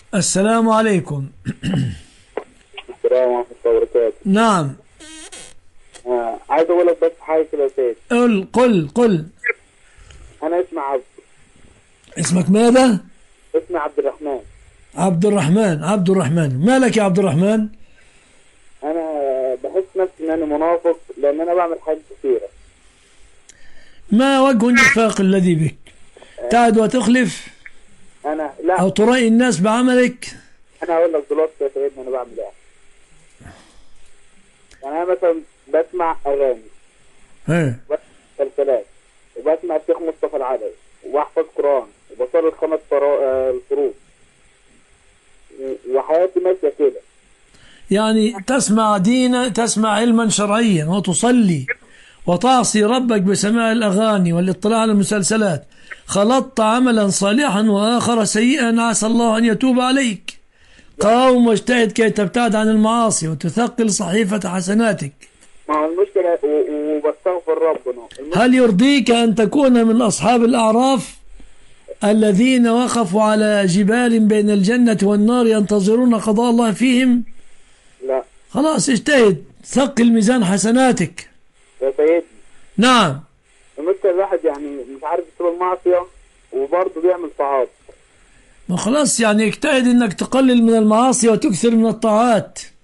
السلام عليكم السلام ورحمة الله وبركاته نعم آه عايز أقول لك بس حاجة كده يا سيد قل قل قل أنا اسمي عبد اسمك ماذا اسمي عبد الرحمن عبد الرحمن عبد الرحمن مالك يا عبد الرحمن أنا بحس نفسي إن أنا منافق لأن أنا بعمل حاجات كثيرة ما وجه النفاق الذي بك تعد وتخلف أنا لا أو ترائي الناس بعملك أنا هقول لك دلوقتي يا سيدنا أنا بعمل إيه يعني أنا مثلا بسمع أغاني ها مسلسلات وبسمع الشيخ مصطفى العدوي وبحفظ قرآن وبصلي الخمس فرا- آه، الفروض و- وحياتي ماشية كده يعني تسمع دين تسمع علما شرعيا وتصلي وتعصي ربك بسماع الأغاني والاطلاع على المسلسلات خلطت عملا صالحا وآخر سيئا عسى الله أن يتوب عليك قاوم واجتهد كي تبتعد عن المعاصي وتثقل صحيفة حسناتك ما هو المشكلة و- و- وبستغفر ربنا المشكلة هل يرضيك أن تكون من أصحاب الأعراف الذين وقفوا على جبال بين الجنة والنار ينتظرون قضاء الله فيهم لا خلاص اجتهد ثقل ميزان حسناتك يا سيدي نعم المشكلة الواحد يعني مش عارف يسيب المعصية وبرضه بيعمل طاعات ما خلاص يعني اجتهد انك تقلل من المعاصي وتكثر من الطاعات